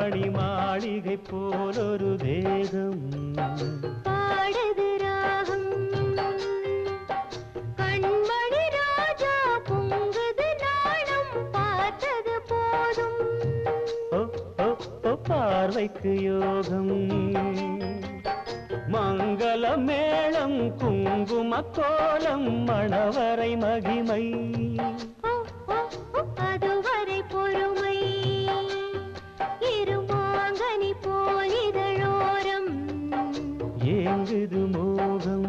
மணி மாளிகை போலொரு தேகம் பாடுது ராகம் கண்மணி ராஜா பொங்குது நாணம் பார்த்தது போதும் ஓ, ஓ, ஓ, பார்வைக்கு யோகம் மங்கள மேளம் குங்கும கோலம் மணவரை மகிமை ஓ, ஓ, ஓ, அதுவரை பொறுமை இருமாங்கனி போல் இதழோரம் ஏங்குது மோகம்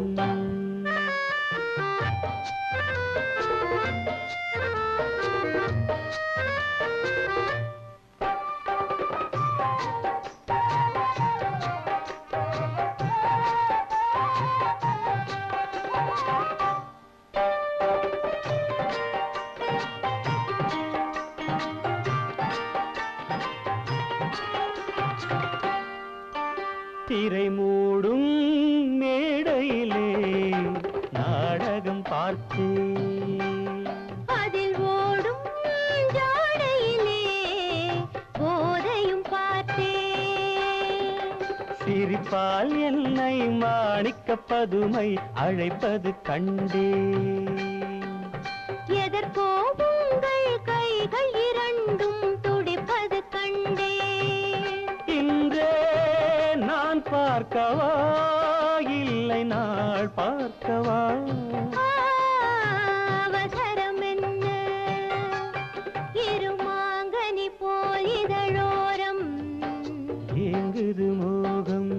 திரை மூடும் மேடையிலே நாடகம் பார்த்தேன் அதில் ஓடும் ஜாடையிலே போதையும் பார்த்தேன் சிரிப்பால் என்னை மாணிக்க பதுமை அழைப்பது கண்டே எதற்கோ உங்கள் கைகள் இரண்டும் துடிப்பது கண்டேன் இன்றே நான் பார்க்கவா இல்லை நாள் பார்க்கவா அவசரம் என்ன இருமாங்கனி போல் இதழோரம் ஏங்குது மோகம்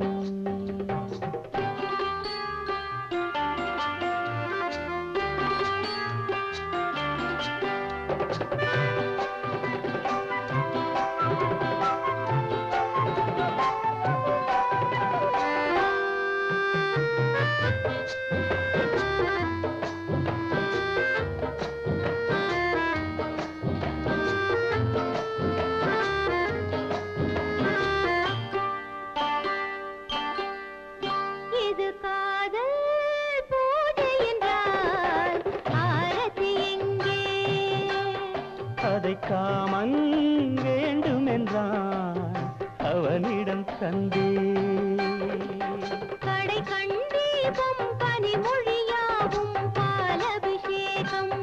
இது காதல் பூஜை என்றால் ஆரத்தி எங்கே அதை காமன் வேண்டும் என்றான் அவனிடம் தந்தே கடை கண்டீபம் பனிமொழியாவும் பாலபிஷேகம்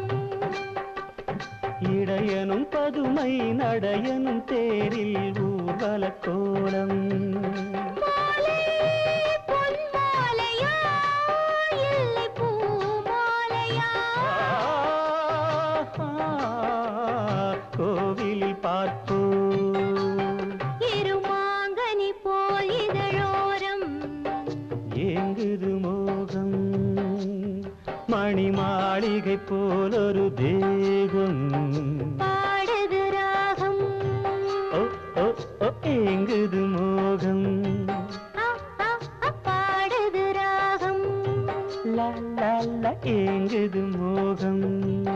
இடையனும் பதுமை நடையனும் தேரில் ஊர்வல கோலம் மாலை பொன் மாலையா இல்லை பூ மாலையா கோவிலில் பார்ப்போ இருமாங்கனி போல் இதழோரம் ஏங்குது மோகம் மணி மாளிகை போலொரு தேகம் பாடுது ராகம் ஓ ஓ ஓ ஏங்குது மோகம் ஆ, ஆ, ஆ, பாடுது ராகம் லா லா லா ஏங்குது மோகம்